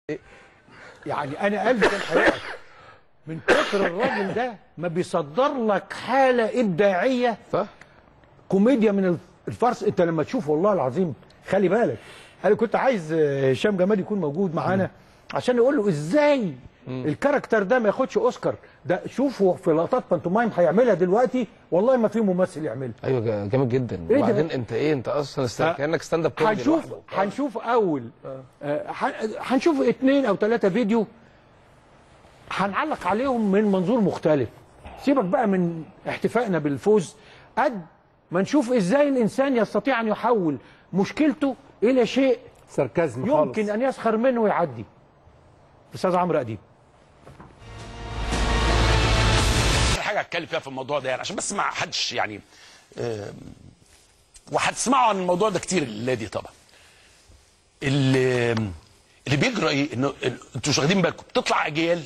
يعني انا قلبي كان هيقف من كتر الراجل ده ما بيصدر لك حاله ابداعيه صح كوميديا من الفرس انت لما تشوف والله العظيم خلي بالك انا كنت عايز آه، هشام جمال يكون موجود معانا عشان يقول له ازاي الكاركتر ده ما ياخدش اوسكار ده شوفوا في لقطات بانتومايم هيعملها دلوقتي والله ما في ممثل يعملها ايوه جا- جامد جدا إيه ده؟ وبعدين انت ايه انت اصلا است... آه. كانك ستاند اب كوميدي هنشوف لوحده. هنشوف اول آه، هن- هنشوف اثنين او ثلاثه فيديو هنعلق عليهم من منظور مختلف سيبك بقى من احتفائنا بالفوز قد ما نشوف ازاي الانسان يستطيع ان يحول مشكلته الى شيء ساركازم يمكن خالص ان يسخر منه ويعدي استاذ عمرو اديب حاجه اتكلم فيها في الموضوع ده يعني عشان بس ما حدش يعني آم، وهتسمعوا عن الموضوع ده كتير الليله دي طبعا اللي اللي بيجرى ايه انه إن- انتوا مش واخدين بالكم بتطلع اجيال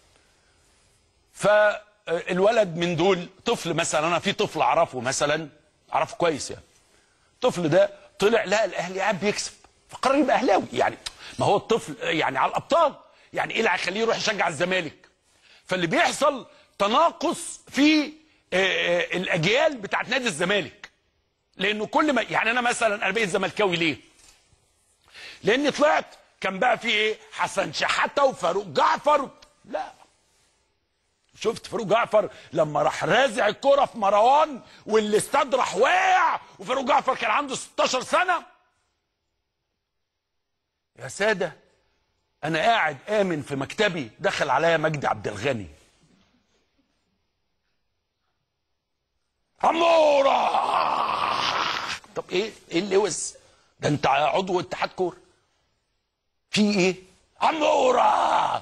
فالولد من دول طفل مثلا انا في طفل اعرفه مثلا اعرفه كويس يعني الطفل ده طلع لقى الاهلي قاعد بيكسب فقرر يبقى اهلاوي يعني ما هو الطفل يعني على الابطال يعني ايه اللي هيخليه يروح يشجع الزمالك فاللي بيحصل تناقص في آه، آه، الاجيال بتاعت نادي الزمالك لانه كل ما يعني انا مثلا انا بقيت زملكاوي ليه؟ لاني طلعت كان بقى في ايه؟ حسن شحاته وفاروق جعفر لا شفت فاروق جعفر لما راح رازع الكرة في مروان والاستاد راح واقع وفاروق جعفر كان عنده 16 سنة يا سادة أنا قاعد آمن في مكتبي دخل عليا مجدي عبد الغني عمورة طب ايه ايه اللي وز ده انت عضو اتحاد كوره في ايه عمورة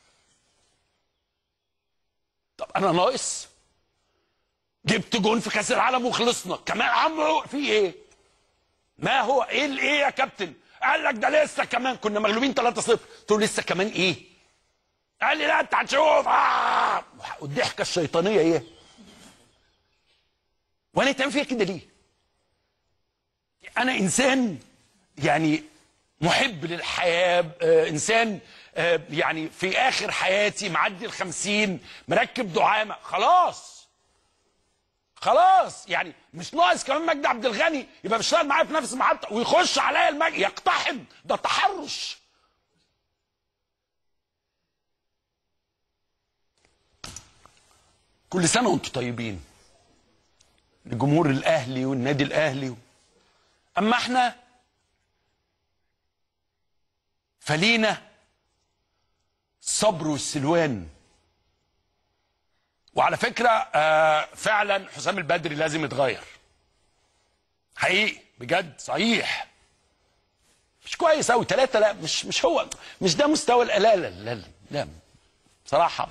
طب انا ناقص جبت جون في كاس العالم وخلصنا كمان عمرو في ايه ما هو ايه ال- ايه يا كابتن قال لك ده لسه كمان كنا مغلوبين 3-0 قلت له لسه كمان ايه قال لي لا انت هتشوف آه. والضحكه الشيطانيه ايه وانا تعمل فيها كده ليه انا انسان يعني محب للحياه آه، انسان آه، يعني في اخر حياتي معدي الخمسين مركب دعامه خلاص خلاص يعني مش ناقص كمان مجدي عبد الغني يبقى بيشتغل معايا في نفس المحطه ويخش عليا المجد يقتحم ده تحرش كل سنه وانتم طيبين لجمهور الاهلي والنادي الاهلي اما احنا فلينا الصبر والسلوان وعلى فكره آه فعلا حسام البدري لازم يتغير حقيقي بجد صحيح مش كويس قوي ثلاثه لا مش مش هو مش ده مستوى ال- لا لا لا لا, لا. بصراحه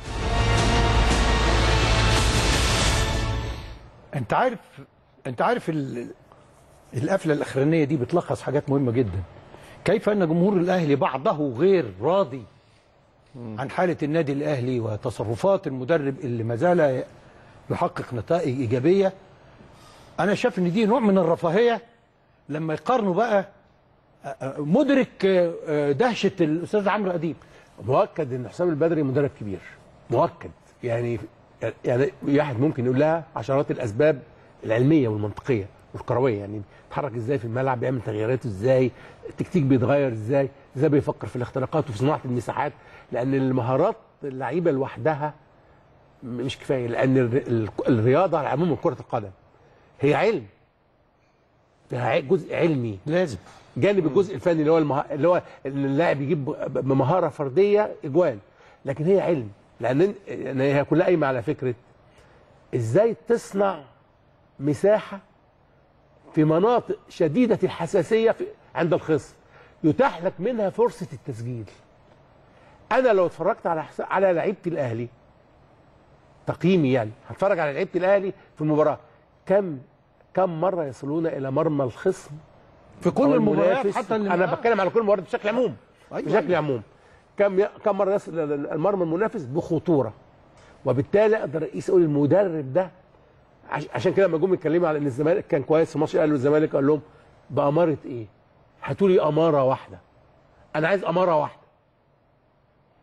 انت عارف انت عارف ال... القفله الاخرانيه دي بتلخص حاجات مهمه جدا كيف ان جمهور الاهلي بعضه غير راضي عن حاله النادي الاهلي وتصرفات المدرب اللي ما زال يحقق نتائج ايجابيه انا شايف ان دي نوع من الرفاهيه لما يقارنوا بقى آه، آه، مدرك آه، آه، دهشه الاستاذ عمرو اديب مؤكد ان حسام البدري مدرب كبير مؤكد يعني يعني واحد ممكن يقول لها عشرات الاسباب العلميه والمنطقيه والكرويه يعني بيتحرك ازاي في الملعب بيعمل تغييراته ازاي التكتيك بيتغير ازاي ازاي بيفكر في الاختراقات وفي صناعه المساحات لان المهارات اللعيبه لوحدها م- مش كفايه لان الر- ال- الرياضه على العموم كره القدم هي علم فيها ع- جزء علمي لازم جانب الجزء الفني اللي هو المه... اللي هو ان اللاعب يجيب ب- بمهاره فرديه اجوال لكن هي علم لان إن هي كلها قايمه على فكره ازاي تصنع مساحه في مناطق شديده الحساسيه في... عند الخصم يتاح لك منها فرصه التسجيل انا لو اتفرجت على حس... على لعيبه الاهلي تقييمي يعني هتفرج على لعيبه الاهلي في المباراه كم كم مره يصلون الى مرمى الخصم في كل أو المباريات المنافس. حتى اللي انا معاه. بتكلم على كل المباريات بشكل عموم أيوة، بشكل أيوة. عموم كم ي... كم مره يصل إلى المرمى المنافس بخطوره وبالتالي اقدر اقيس اقول المدرب ده عش... عشان كده لما جم يتكلموا على ان الزمالك كان كويس في ماتش الاهلي والزمالك قال لهم باماره ايه؟ هاتوا لي اماره واحده انا عايز اماره واحده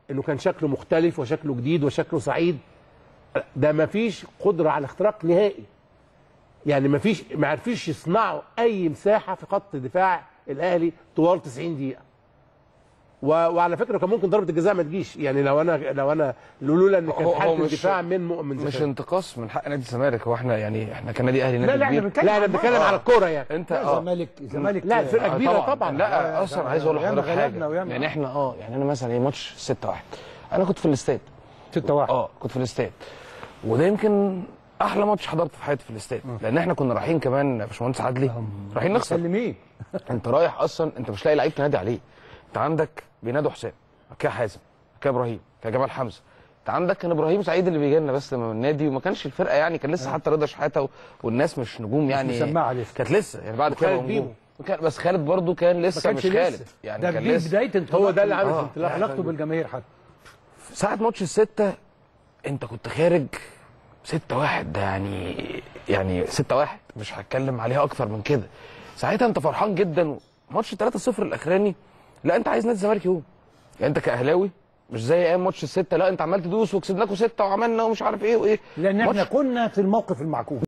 انه كان شكله مختلف وشكله جديد وشكله سعيد ده ما فيش قدره على اختراق نهائي يعني ما فيش ما عرفوش يصنعوا اي مساحه في خط دفاع الاهلي طوال 90 دقيقه و... وعلى فكره كان ممكن ضربه الجزاء ما تجيش يعني لو انا لو انا لولا ان هو- كانت هو حاله مش- الدفاع من مؤمن مش زكريا. انتقاص من حق نادي الزمالك هو احنا يعني احنا كنادي اهلي نادي لا لا احنا كبير بنتكلم لا انا عن بتكلم بعض. على الكوره يعني انت لا اه الزمالك الزمالك لا فرقه آه، كبيره طبعا, لا اصلا عايز اقول ياما لحضرتك غلبنا حاجه وياما. يعني احنا اه يعني انا مثلا ايه ماتش 6 1 انا كنت في الاستاد 6 1 اه كنت في الاستاد وده يمكن احلى ماتش حضرته في حياتي في الاستاد لان احنا كنا رايحين كمان يا باشمهندس عدلي رايحين نخسر مسلمين انت رايح اصلا انت مش لاقي لعيب تنادي عليه انت عندك بينادوا حسام بعد كده حازم بعد كده ابراهيم بعد كده جمال حمزه انت عندك كان ابراهيم سعيد اللي بيجي لنا بس من النادي وما كانش الفرقه يعني كان لسه حتى رضا شحاته و- والناس مش نجوم يعني مسمعة لسه. كانت لسه يعني بعد كده وخالد بقوا بيبو. نجوم وكان- بس خالد برضو كان لسه مش خالد يعني ده كان دي لسه بدايه انطلاق هو ده اللي عامل آه. انطلاق. علاقته بالجماهير حتى ساعة ماتش الستة انت كنت خارج ستة واحد ده يعني يعني ستة واحد مش هتكلم عليها اكتر من كده ساعتها انت فرحان جدا ماتش 3-0 الاخراني لا انت عايز نادي الزمالك يقوم يعني انت كاهلاوي مش زي ايام ماتش الستة لا انت عمال تدوس وكسبناكوا ستة وعملنا ومش عارف ايه وايه لان احنا ماتش كنا في الموقف المعكوس